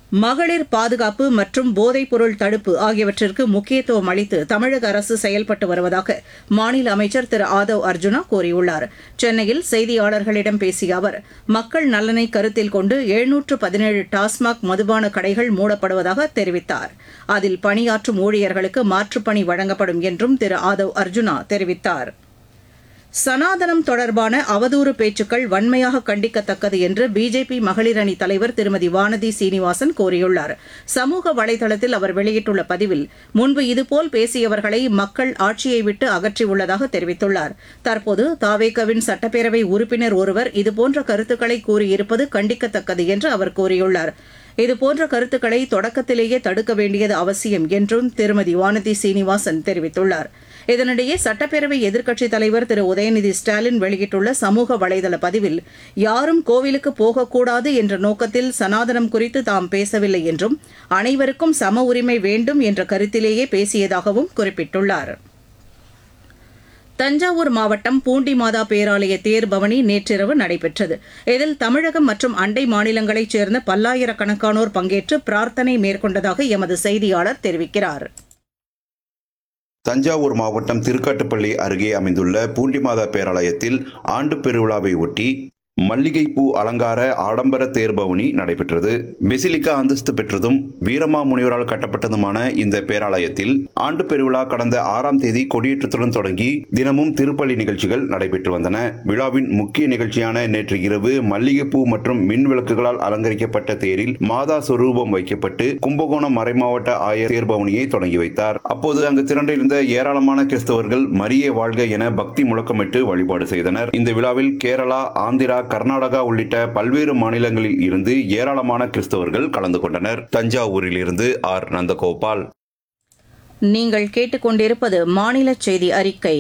மகளிர் பாதுகாப்பு மற்றும் போதைப்பொருள் தடுப்பு ஆகியவற்றிற்கு முக்கியத்துவம் அளித்து தமிழக அரசு செயல்பட்டு வருவதாக மாநில அமைச்சர் திரு ஆதவ் அர்ஜுனா கூறியுள்ளார் சென்னையில் செய்தியாளர்களிடம் பேசிய அவர் மக்கள் நலனை கருத்தில் கொண்டு எழுநூற்று பதினேழு டாஸ்மாக் மதுபான கடைகள் மூடப்படுவதாக தெரிவித்தார் அதில் பணியாற்றும் ஊழியர்களுக்கு மாற்றுப்பணி வழங்கப்படும் என்றும் திரு ஆதவ் அர்ஜுனா தெரிவித்தார் சனாதனம் தொடர்பான அவதூறு பேச்சுக்கள் வன்மையாக கண்டிக்கத்தக்கது என்று பிஜேபி மகளிர் அணி தலைவர் திருமதி வானதி சீனிவாசன் கூறியுள்ளார் சமூக வலைதளத்தில் அவர் வெளியிட்டுள்ள பதிவில் முன்பு இதுபோல் பேசியவர்களை மக்கள் ஆட்சியை விட்டு அகற்றியுள்ளதாக தெரிவித்துள்ளார் தற்போது தாவேகவின் சட்டப்பேரவை உறுப்பினர் ஒருவர் இதுபோன்ற கருத்துக்களை கூறியிருப்பது கண்டிக்கத்தக்கது என்று அவர் கூறியுள்ளார் இதுபோன்ற கருத்துக்களை தொடக்கத்திலேயே தடுக்க வேண்டியது அவசியம் என்றும் திருமதி வானதி சீனிவாசன் தெரிவித்துள்ளார் இதனிடையே சட்டப்பேரவை எதிர்க்கட்சித் தலைவர் திரு உதயநிதி ஸ்டாலின் வெளியிட்டுள்ள சமூக வலைதள பதிவில் யாரும் கோவிலுக்கு போகக்கூடாது என்ற நோக்கத்தில் சனாதனம் குறித்து தாம் பேசவில்லை என்றும் அனைவருக்கும் சம உரிமை வேண்டும் என்ற கருத்திலேயே பேசியதாகவும் குறிப்பிட்டுள்ளார் தஞ்சாவூர் மாவட்டம் பூண்டி மாதா பேராலய தேர் பவனி நேற்றிரவு நடைபெற்றது இதில் தமிழகம் மற்றும் அண்டை மாநிலங்களைச் சேர்ந்த பல்லாயிரக்கணக்கானோர் பங்கேற்று பிரார்த்தனை மேற்கொண்டதாக எமது செய்தியாளர் தெரிவிக்கிறார் தஞ்சாவூர் மாவட்டம் திருக்காட்டுப்பள்ளி அருகே அமைந்துள்ள பூண்டிமாதா பேராலயத்தில் ஆண்டு பெருவிழாவை ஒட்டி மல்லிகைப்பூ அலங்கார ஆடம்பர தேர்பவனி நடைபெற்றது பெசிலிக்கா அந்தஸ்து பெற்றதும் வீரமா முனிவரால் கட்டப்பட்டதுமான இந்த பேராலயத்தில் ஆண்டு பெருவிழா கடந்த ஆறாம் தேதி கொடியேற்றத்துடன் தொடங்கி தினமும் திருப்பலி நிகழ்ச்சிகள் நடைபெற்று வந்தன விழாவின் முக்கிய நிகழ்ச்சியான நேற்று இரவு மல்லிகைப்பூ மற்றும் மின் விளக்குகளால் அலங்கரிக்கப்பட்ட தேரில் மாதா சொரூபம் வைக்கப்பட்டு கும்பகோணம் மறைமாவட்ட ஆயர் தேர்பவனியை தொடங்கி வைத்தார் அப்போது அங்கு திரண்டிருந்த ஏராளமான கிறிஸ்தவர்கள் மரியே வாழ்க என பக்தி முழக்கமிட்டு வழிபாடு செய்தனர் இந்த விழாவில் கேரளா ஆந்திரா கர்நாடகா உள்ளிட்ட பல்வேறு மாநிலங்களில் இருந்து ஏராளமான கிறிஸ்தவர்கள் கலந்து கொண்டனர் தஞ்சாவூரில் இருந்து ஆர் நந்தகோபால் நீங்கள் கேட்டுக்கொண்டிருப்பது மாநில செய்தி அறிக்கை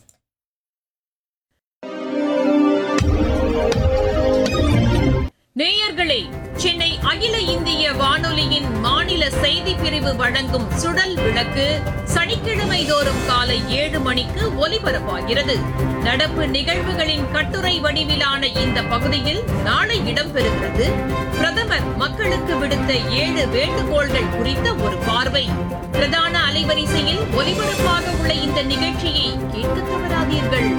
நேயர்களே சென்னை அகில இந்திய வானொலியின் மாநில செய்தி பிரிவு வழங்கும் சுடல் விளக்கு சனிக்கிழமை தோறும் காலை ஏழு மணிக்கு ஒலிபரப்பாகிறது நடப்பு நிகழ்வுகளின் கட்டுரை வடிவிலான இந்த பகுதியில் நாளை இடம்பெறுகிறது பிரதமர் மக்களுக்கு விடுத்த ஏழு வேண்டுகோள்கள் குறித்த ஒரு பார்வை பிரதான அலைவரிசையில் ஒலிபரப்பாக உள்ள இந்த நிகழ்ச்சியை கேட்க தவறாதீர்கள்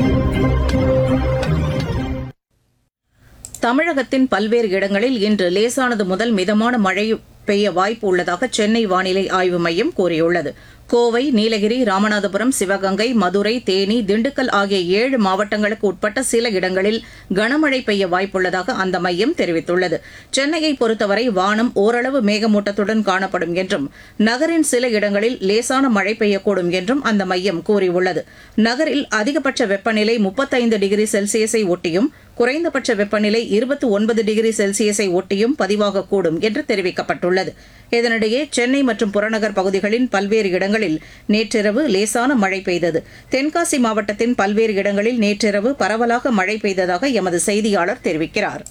தமிழகத்தின் பல்வேறு இடங்களில் இன்று லேசானது முதல் மிதமான மழை பெய்ய வாய்ப்பு உள்ளதாக சென்னை வானிலை ஆய்வு மையம் கூறியுள்ளது கோவை நீலகிரி ராமநாதபுரம் சிவகங்கை மதுரை தேனி திண்டுக்கல் ஆகிய ஏழு மாவட்டங்களுக்கு உட்பட்ட சில இடங்களில் கனமழை பெய்ய வாய்ப்புள்ளதாக அந்த மையம் தெரிவித்துள்ளது சென்னையை பொறுத்தவரை வானம் ஓரளவு மேகமூட்டத்துடன் காணப்படும் என்றும் நகரின் சில இடங்களில் லேசான மழை பெய்யக்கூடும் என்றும் அந்த மையம் கூறியுள்ளது நகரில் அதிகபட்ச வெப்பநிலை முப்பத்தைந்து டிகிரி செல்சியஸை ஒட்டியும் குறைந்தபட்ச வெப்பநிலை இருபத்தி ஒன்பது டிகிரி செல்சியஸை ஒட்டியும் பதிவாகக்கூடும் என்று தெரிவிக்கப்பட்டுள்ளது இதனிடையே சென்னை மற்றும் புறநகர் பகுதிகளின் பல்வேறு இடங்களில் நேற்றிரவு லேசான மழை பெய்தது தென்காசி மாவட்டத்தின் பல்வேறு இடங்களில் நேற்றிரவு பரவலாக மழை பெய்ததாக எமது செய்தியாளர் தெரிவிக்கிறார்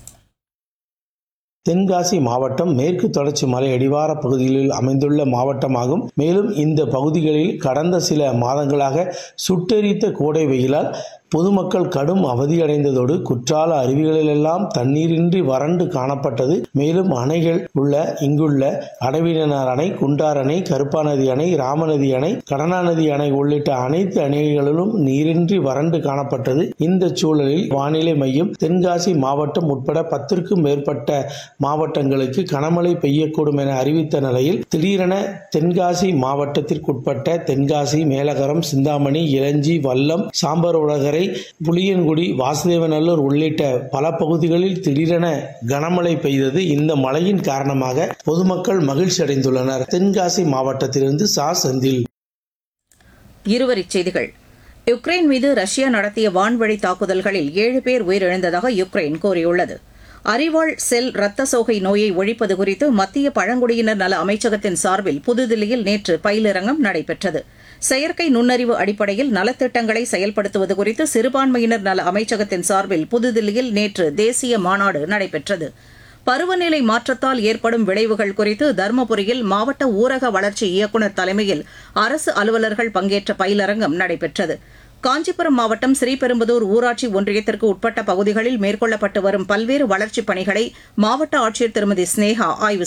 தென்காசி மாவட்டம் மேற்கு தொடர்ச்சி மலை அடிவார பகுதிகளில் அமைந்துள்ள மாவட்டமாகும் மேலும் இந்த பகுதிகளில் கடந்த சில மாதங்களாக சுட்டெரித்த கோடை வெயிலால் பொதுமக்கள் கடும் அவதியடைந்ததோடு குற்றால அருவிகளிலெல்லாம் தண்ணீரின்றி வறண்டு காணப்பட்டது மேலும் அணைகள் உள்ள இங்குள்ள அடவினார் அணை குண்டார் அணை கருப்பாநதி அணை ராமநதி அணை கடனாநதி அணை உள்ளிட்ட அனைத்து அணைகளிலும் நீரின்றி வறண்டு காணப்பட்டது இந்த சூழலில் வானிலை மையம் தென்காசி மாவட்டம் உட்பட பத்திற்கும் மேற்பட்ட மாவட்டங்களுக்கு கனமழை பெய்யக்கூடும் என அறிவித்த நிலையில் திடீரென தென்காசி மாவட்டத்திற்குட்பட்ட தென்காசி மேலகரம் சிந்தாமணி இளஞ்சி வல்லம் சாம்பர் உலகரை புளியன்குடி வாசுதேவநல்லூர் உள்ளிட்ட பல பகுதிகளில் திடீரென கனமழை பெய்தது இந்த மழையின் காரணமாக பொதுமக்கள் மகிழ்ச்சி அடைந்துள்ளனர் தென்காசி மாவட்டத்திலிருந்து சா செந்தில் இருவரிச் செய்திகள் யுக்ரைன் மீது ரஷ்யா நடத்திய வான்வழி தாக்குதல்களில் ஏழு பேர் உயிரிழந்ததாக யுக்ரைன் கூறியுள்ளது அறிவாள் செல் இரத்த சோகை நோயை ஒழிப்பது குறித்து மத்திய பழங்குடியினர் நல அமைச்சகத்தின் சார்பில் புதுதில்லியில் நேற்று பயிலரங்கம் நடைபெற்றது செயற்கை நுண்ணறிவு அடிப்படையில் நலத்திட்டங்களை செயல்படுத்துவது குறித்து சிறுபான்மையினர் நல அமைச்சகத்தின் சார்பில் புதுதில்லியில் நேற்று தேசிய மாநாடு நடைபெற்றது பருவநிலை மாற்றத்தால் ஏற்படும் விளைவுகள் குறித்து தருமபுரியில் மாவட்ட ஊரக வளர்ச்சி இயக்குநர் தலைமையில் அரசு அலுவலர்கள் பங்கேற்ற பயிலரங்கம் நடைபெற்றது காஞ்சிபுரம் மாவட்டம் ஸ்ரீபெரும்புதூர் ஊராட்சி ஒன்றியத்திற்கு உட்பட்ட பகுதிகளில் மேற்கொள்ளப்பட்டு வரும் பல்வேறு வளர்ச்சிப் பணிகளை மாவட்ட ஆட்சியர் திருமதி ஸ்னேகா ஆய்வு